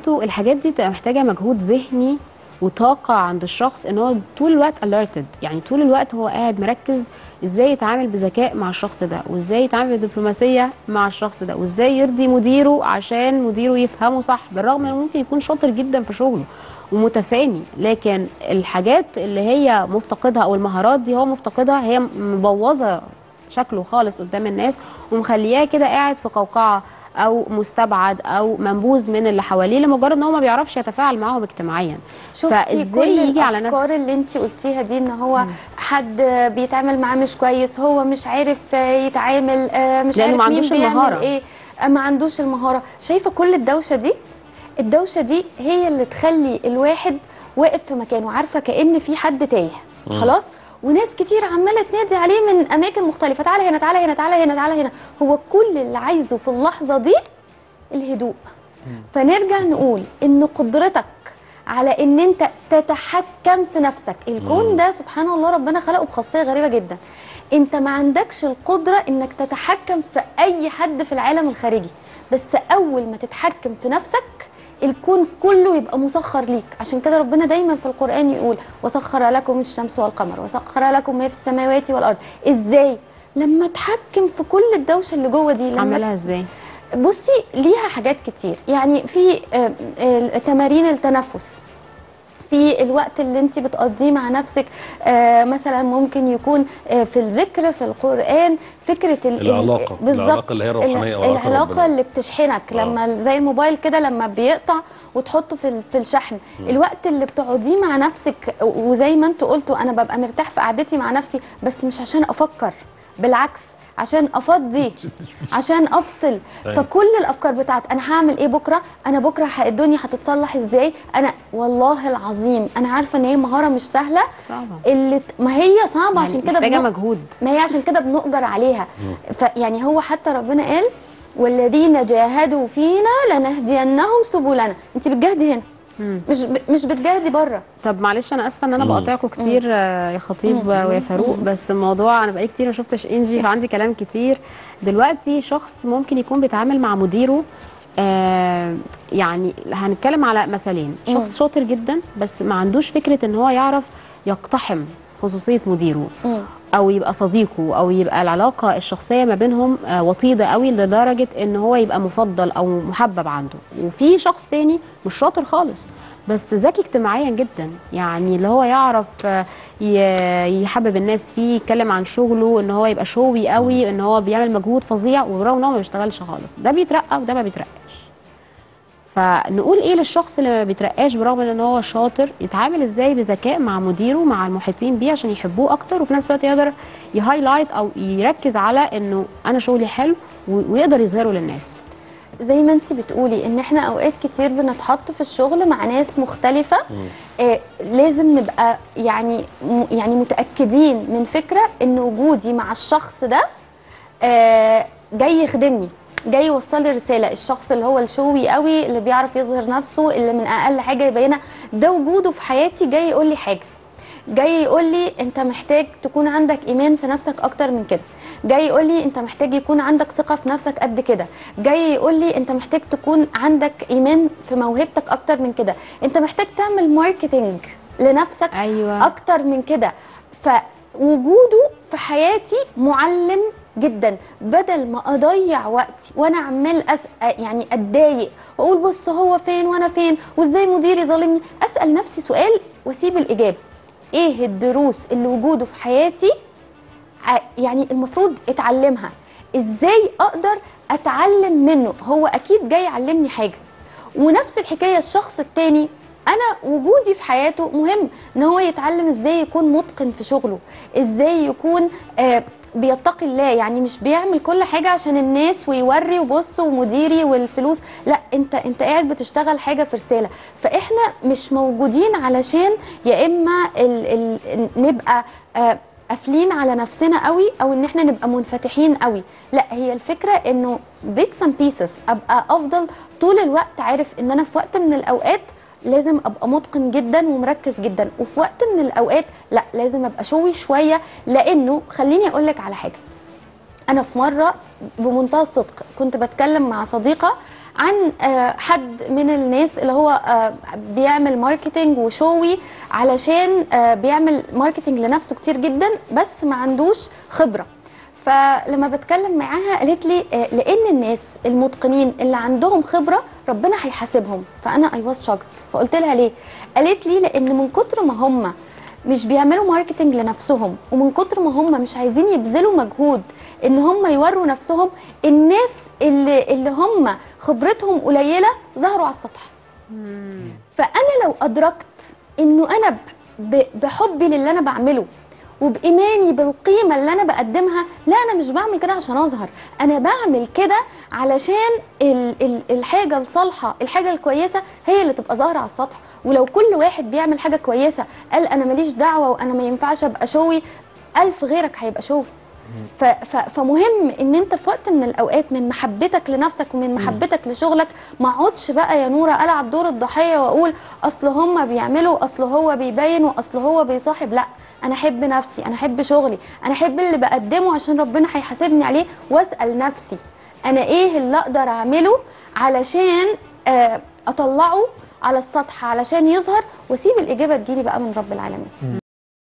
برضو الحاجات دي تبقى محتاجه مجهود ذهني وطاقه عند الشخص ان هو طول الوقت alerted يعني طول الوقت هو قاعد مركز ازاي يتعامل بذكاء مع الشخص ده وازاي يتعامل بدبلوماسيه مع الشخص ده وازاي يرضي مديره عشان مديره يفهمه صح بالرغم انه ممكن يكون شاطر جدا في شغله ومتفاني لكن الحاجات اللي هي مفتقدها او المهارات دي هو مفتقدها هي مبوظه شكله خالص قدام الناس ومخلياه كده قاعد في قوقعه او مستبعد او منبوذ من اللي حواليه لمجرد ان هو ما بيعرفش يتفاعل معاهم اجتماعيا شفتي كل يجي على الافكار نفسه اللي انت قلتيها دي ان هو حد بيتعامل معاه مش كويس هو مش عارف يتعامل آه، مش لأنه عارف ما مين عندوش بيعمل المهارة. ايه آه، ما عندوش المهاره شايفه كل الدوشه دي الدوشه دي هي اللي تخلي الواحد واقف في مكانه عارفه كان في حد تايه خلاص وناس كتير عماله تنادي عليه من اماكن مختلفه تعالى هنا تعالى هنا تعالى هنا تعالى هنا هو كل اللي عايزه في اللحظه دي الهدوء فنرجع نقول ان قدرتك على ان انت تتحكم في نفسك الكون ده سبحان الله ربنا خلقه بخاصيه غريبه جدا انت ما عندكش القدره انك تتحكم في اي حد في العالم الخارجي بس اول ما تتحكم في نفسك الكون كله يبقى مسخر ليك عشان كده ربنا دايما في القرآن يقول وسخر لكم الشمس والقمر وسخر لكم ما في السماوات والأرض ازاي لما اتحكم في كل الدوشة اللي جوه دي لما عملها ازاي بصي ليها حاجات كتير يعني في آه، آه، تمارين التنفس في الوقت اللي انت بتقضيه مع نفسك آه مثلا ممكن يكون آه في الذكر في القرآن فكرة ال- ال- العلاقة، بالظبط العلاقة اللي هي روحانية أو علاقة العلاقة ربنا. اللي بتشحنك آه. لما زي الموبايل كده لما بيقطع وتحطه في ال- في الشحن الوقت اللي بتقعديه مع نفسك و- وزي ما انتوا قلتوا انا ببقى مرتاح في قعدتي مع نفسي بس مش عشان افكر بالعكس عشان افضي عشان افصل أيوة. فكل الافكار بتاعت انا هعمل ايه بكره انا بكره ه- الدنيا هتتصلح ازاي انا والله العظيم انا عارفه ان هي مهاره مش سهله صعبه اللي ت- ما هي صعبه عشان كده محتاجه بنق- مجهود ما هي عشان كده بنؤجر عليها فيعني هو حتى ربنا قال والذين جاهدوا فينا لنهدينهم سبلنا انت بتجاهدي هنا مم. مش ب... مش بتجاهدي بره طب معلش انا اسفه ان انا بقاطعكم كتير آه، يا خطيب ويا فاروق بس الموضوع انا بقالي كتير ما شفتش انجي فعندي كلام كتير دلوقتي شخص ممكن يكون بيتعامل مع مديره آه يعني هنتكلم على مثالين شخص شاطر جدا بس ما عندوش فكره ان هو يعرف يقتحم خصوصيه مديره مم. او يبقى صديقه او يبقى العلاقه الشخصيه ما بينهم آه، وطيده قوي لدرجه ان هو يبقى مفضل او محبب عنده وفي شخص تاني مش شاطر خالص بس ذكي اجتماعيا جدا يعني اللي هو يعرف آه، ي- يحبب الناس فيه يتكلم عن شغله ان هو يبقى شوي قوي ان هو بيعمل مجهود فظيع وبرغم ان هو ما بيشتغلش خالص ده بيترقى وده ما بيترقاش فنقول ايه للشخص اللي ما بيترقاش برغم ان هو شاطر يتعامل ازاي بذكاء مع مديره مع المحيطين بيه عشان يحبوه اكتر وفي نفس الوقت يقدر يهايلايت او يركز على انه انا شغلي حلو و- ويقدر يظهره للناس زي ما انت بتقولي ان احنا اوقات كتير بنتحط في الشغل مع ناس مختلفه آه لازم نبقى يعني م- يعني متاكدين من فكره ان وجودي مع الشخص ده آه جاي يخدمني جاي يوصل لي رساله الشخص اللي هو الشوي قوي اللي بيعرف يظهر نفسه اللي من اقل حاجه يبينها ده وجوده في حياتي جاي يقول لي حاجه جاي يقول لي انت محتاج تكون عندك ايمان في نفسك اكتر من كده جاي يقول لي انت محتاج يكون عندك ثقه في نفسك قد كده جاي يقول لي انت محتاج تكون عندك ايمان في موهبتك اكتر من كده انت محتاج تعمل ماركتينج لنفسك ايوه اكتر من كده فوجوده في حياتي معلم جدا بدل ما اضيع وقتي وانا عمال أس... يعني اتضايق واقول بص هو فين وانا فين وازاي مديري ظالمني اسال نفسي سؤال واسيب الاجابه ايه الدروس اللي وجوده في حياتي ع- يعني المفروض اتعلمها ازاي اقدر اتعلم منه هو اكيد جاي يعلمني حاجه ونفس الحكايه الشخص التاني انا وجودي في حياته مهم ان هو يتعلم ازاي يكون متقن في شغله ازاي يكون آه بيتقي الله يعني مش بيعمل كل حاجه عشان الناس ويوري وبص ومديري والفلوس لا انت انت قاعد بتشتغل حاجه في رساله فاحنا مش موجودين علشان يا اما ال ال نبقى آه قافلين على نفسنا قوي او ان احنا نبقى منفتحين قوي لا هي الفكره انه بيتس اند بيسز ابقى افضل طول الوقت عارف ان انا في وقت من الاوقات لازم ابقى متقن جدا ومركز جدا وفي وقت من الاوقات لا لازم ابقى شوي شويه لانه خليني اقول لك على حاجه انا في مره بمنتهى الصدق كنت بتكلم مع صديقه عن آه، حد من الناس اللي هو آه، بيعمل ماركتينج وشوي علشان آه، بيعمل ماركتينج لنفسه كتير جدا بس ما عندوش خبره فلما بتكلم معاها قالت لي آه، لان الناس المتقنين اللي عندهم خبره ربنا هيحاسبهم فانا اي واز شوكت فقلت لها ليه قالت لي لان من كتر ما هم مش بيعملوا ماركتينج لنفسهم ومن كتر ما هم مش عايزين يبذلوا مجهود ان هم يوروا نفسهم الناس اللي اللي هم خبرتهم قليله ظهروا على السطح فانا لو ادركت انه انا ب- بحبي للي انا بعمله وبايماني بالقيمه اللي انا بقدمها لا انا مش بعمل كده عشان اظهر انا بعمل كده علشان ال ال الحاجه الصالحه الحاجه الكويسه هي اللي تبقى ظاهره على السطح ولو كل واحد بيعمل حاجه كويسه قال انا ماليش دعوه وانا ما ينفعش ابقى شوي ألف غيرك هيبقى شوي ف ف فمهم ان انت في وقت من الاوقات من محبتك لنفسك ومن محبتك لشغلك ما اقعدش بقى يا نوره العب دور الضحيه واقول اصل هم بيعملوا اصل هو بيبين واصل هو بيصاحب لا انا احب نفسي انا احب شغلي انا احب اللي بقدمه عشان ربنا هيحاسبني عليه واسال نفسي انا ايه اللي اقدر اعمله علشان آه، اطلعه على السطح علشان يظهر واسيب الاجابه تجيلي بقى من رب العالمين